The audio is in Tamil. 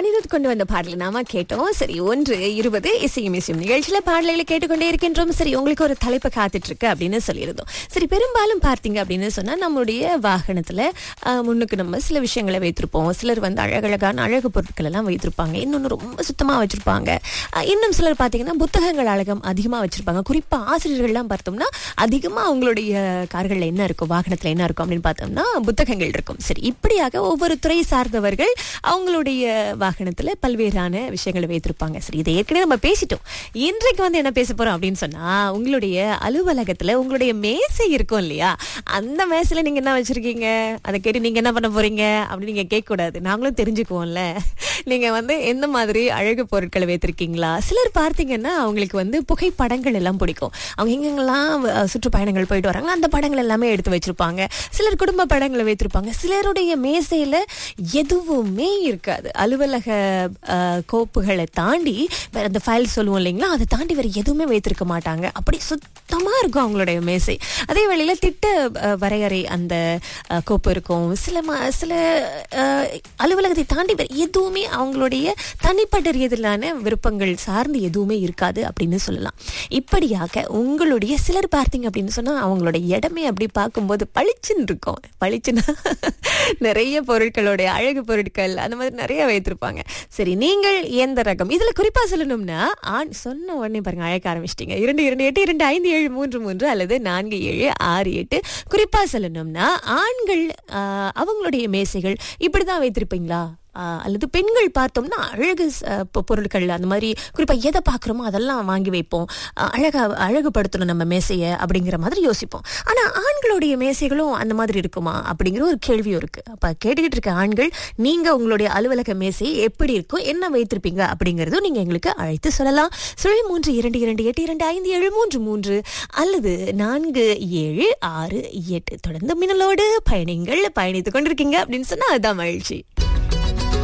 அனிருத் கொண்டு வந்த பாடலை நாம கேட்டோம் சரி ஒன்று இருபது இசையும் இசையும் நிகழ்ச்சியில பாடல்களை கேட்டுக்கொண்டே இருக்கின்றோம் சரி உங்களுக்கு ஒரு தலைப்பு காத்துட்டு இருக்கு அப்படின்னு சொல்லியிருந்தோம் சரி பெரும்பாலும் பார்த்தீங்க அப்படின்னு சொன்னா நம்முடைய வாகனத்துல ஆஹ், முன்னுக்கு நம்ம சில விஷயங்களை வைத்திருப்போம் சிலர் வந்து அழகழகான அழகு பொருட்கள் எல்லாம் வைத்திருப்பாங்க இன்னொன்று ரொம்ப சுத்தமா வச்சிருப்பாங்க ஆஹ், இன்னும் சிலர் பார்த்தீங்கன்னா புத்தகங்கள் அழகம் அதிகமா வச்சிருப்பாங்க குறிப்பா ஆசிரியர்கள்லாம் பார்த்தோம்னா அதிகமா அவங்களுடைய கார்கள்ல என்ன இருக்கும் வாகனத்துல என்ன இருக்கும் அப்படின்னு பார்த்தோம்னா புத்தகங்கள் இருக்கும் சரி இப்படியாக ஒவ்வொரு துறை சார்ந்தவர்கள் அவங்களுடைய வாகனத்துல பல்வேறான விஷயங்களை வைத்திருப்பாங்க சரி இதை ஏற்கனவே நம்ம பேசிட்டோம் இன்றைக்கு வந்து என்ன பேச போறோம் அப்படின்னு சொன்னா உங்களுடைய அலுவலகத்துல உங்களுடைய மேசை இருக்கும் இல்லையா அந்த மேசையில நீங்க என்ன வச்சிருக்கீங்க அதை கேட்டு நீங்க என்ன பண்ண போறீங்க அப்படின்னு நீங்க கேட்க கூடாது நாங்களும் தெரிஞ்சுக்குவோம்ல நீங்க வந்து எந்த மாதிரி அழகு பொருட்களை வைத்திருக்கீங்களா சிலர் பார்த்தீங்கன்னா அவங்களுக்கு வந்து புகைப்படங்கள் எல்லாம் பிடிக்கும் அவங்க எங்கெங்கெல்லாம் அஹ், சுற்றுப்பயணங்கள் போயிட்டு வராங்க அந்த படங்கள் எல்லாமே எடுத்து வச்சிருப்பாங்க சிலர் குடும்ப படங்களை வைத்திருப்பாங்க சிலருடைய மேசையில எதுவுமே இருக்காது அலுவலக அஹ், கோப்புகளை தாண்டி வேற அந்த ஃபைல் சொல்லுவோம் இல்லைங்களா அதை தாண்டி வேற எதுவுமே வைத்திருக்க மாட்டாங்க அப்படி சுத்தமா இருக்கும் அவங்களுடைய மேசை அதே வேளையில திட்ட அஹ், வரையறை அந்த அஹ், கோப்பு இருக்கும் சில ம- சில அஹ், அலுவலகத்தை தாண்டி வேற எதுவுமே அவங்களுடைய தனிப்பட்ட ரீதியிலான விருப்பங்கள் சார்ந்து எதுவுமே இருக்காது அப்படின்னு சொல்லலாம் இப்படியாக உங்களுடைய சிலர் பார்த்தீங்க அப்படின்னு சொன்னா அவங்களோட இடமே அப்படி பார்க்கும்போது பளிச்சுன்னு இருக்கும் பளிச்சுன்னா நிறைய பொருட்களுடைய அழகு பொருட்கள் அந்த மாதிரி நிறைய வைத்திருப்பாங்க சரி நீங்கள் எந்த ரகம் இதுல குறிப்பா சொல்லணும்னா ஆண் சொன்ன உடனே பாருங்க அழைக்க ஆரம்பிச்சிட்டீங்க இரண்டு இரண்டு எட்டு இரண்டு ஐந்து ஏழு மூன்று மூன்று அல்லது நான்கு ஏழு ஆறு எட்டு குறிப்பா சொல்லணும்னா ஆண்கள் ஆஹ், அவங்களுடைய மேசைகள் இப்படிதான் வைத்திருப்பீங்களா ஆஹ், அல்லது பெண்கள் பார்த்தோம்னா அழகு ஆஹ், பொ- பொருட்கள் அந்த மாதிரி குறிப்பா எதை பார்க்குறோமோ அதெல்லாம் வாங்கி வைப்போம் ஆஹ், அழகா அழகுபடுத்தணும் நம்ம மேசையை அப்படிங்கிற மாதிரி யோசிப்போம் ஆனா ஆண்களுடைய மேசைகளும் அந்த மாதிரி இருக்குமா அப்படிங்கிற ஒரு கேள்வியும் இருக்கு அப்ப கேட்டுக்கிட்டு இருக்க ஆண்கள் நீங்க உங்களுடைய அலுவலக மேசையை எப்படி இருக்கும் என்ன வைத்திருப்பீங்க அப்படிங்கறதும் நீங்க எங்களுக்கு அழைத்து சொல்லலாம் சுழி மூன்று இரண்டு இரண்டு எட்டு இரண்டு ஐந்து ஏழு மூன்று மூன்று அல்லது நான்கு ஏழு ஆறு எட்டு தொடர்ந்து மின்னலோடு பயணிங்கள் பயணித்துக் கொண்டிருக்கீங்க அப்படின்னு சொன்னா அதுதான் மகிழ்ச்சி